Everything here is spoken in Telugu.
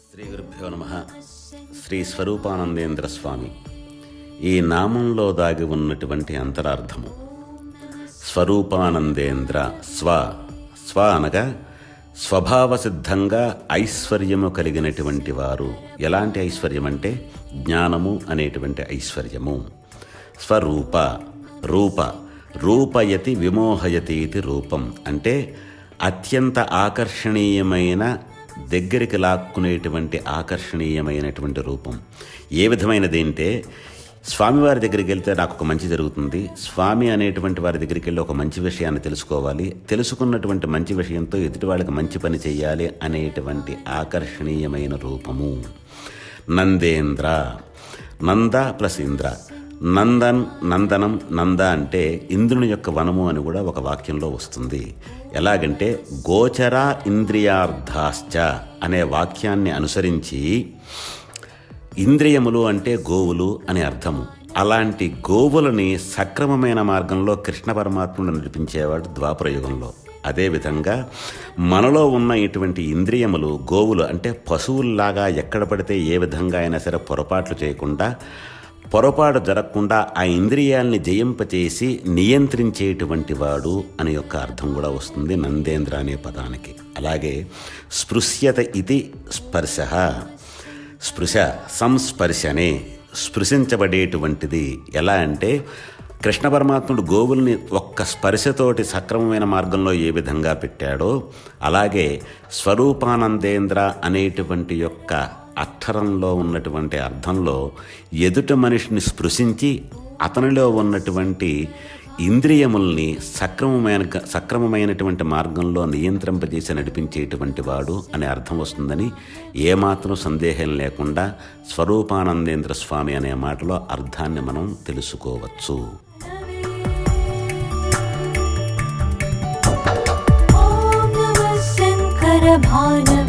శ్రీ గురుభ్యో నమ శ్రీ స్వరూపానందేంద్ర స్వామి ఈ నామంలో దాగి ఉన్నటువంటి అంతరార్థము స్వరూపానందేంద్ర స్వ స్వ అనగా స్వభావ సిద్ధంగా ఐశ్వర్యము కలిగినటువంటి వారు ఎలాంటి ఐశ్వర్యం అంటే జ్ఞానము అనేటువంటి ఐశ్వర్యము స్వరూప రూప రూపయతి విమోహయతి ఇది రూపం అంటే అత్యంత ఆకర్షణీయమైన దగ్గరికి లాక్కునేటువంటి ఆకర్షణీయమైనటువంటి రూపం ఏ విధమైనది అంటే స్వామివారి దగ్గరికి వెళ్తే నాకు ఒక మంచి జరుగుతుంది స్వామి అనేటువంటి వారి దగ్గరికి వెళ్ళి ఒక మంచి విషయాన్ని తెలుసుకోవాలి తెలుసుకున్నటువంటి మంచి విషయంతో ఎదుటి వాళ్ళకి మంచి పని చేయాలి అనేటువంటి ఆకర్షణీయమైన రూపము నందేంద్ర నంద ప్లస్ ఇంద్ర నందన్ నందనం నంద అంటే ఇంద్రుని యొక్క వనము అని కూడా ఒక వాక్యంలో వస్తుంది ఎలాగంటే గోచర ఇంద్రియార్థాశ్చ అనే వాక్యాన్ని అనుసరించి ఇంద్రియములు అంటే గోవులు అని అర్థము అలాంటి గోవులని సక్రమమైన మార్గంలో కృష్ణ పరమాత్ముడు నడిపించేవాడు ద్వాపరయుగంలో అదేవిధంగా మనలో ఉన్న ఇటువంటి ఇంద్రియములు గోవులు అంటే పశువుల్లాగా ఎక్కడ పడితే ఏ విధంగా అయినా సరే పొరపాట్లు చేయకుండా పొరపాటు జరగకుండా ఆ ఇంద్రియాల్ని జయింపచేసి నియంత్రించేటువంటి వాడు అనే యొక్క అర్థం కూడా వస్తుంది నందేంద్ర అనే పదానికి అలాగే స్పృశ్యత ఇది స్పర్శ స్పృశ సంస్పర్శనే స్పృశించబడేటువంటిది ఎలా అంటే కృష్ణ పరమాత్ముడు గోవుల్ని ఒక్క స్పర్శతోటి సక్రమమైన మార్గంలో ఏ విధంగా పెట్టాడో అలాగే స్వరూపానందేంద్ర అనేటువంటి యొక్క అక్షరంలో ఉన్నటువంటి అర్థంలో ఎదుట మనిషిని స్పృశించి అతనిలో ఉన్నటువంటి ఇంద్రియముల్ని సక్రమమైన సక్రమమైనటువంటి మార్గంలో నియంత్రింపజేసి నడిపించేటువంటి వాడు అనే అర్థం వస్తుందని ఏమాత్రం సందేహం లేకుండా స్వరూపానందేంద్ర స్వామి అనే మాటలో అర్థాన్ని మనం తెలుసుకోవచ్చు ॐ नमः शङ्कर भानवे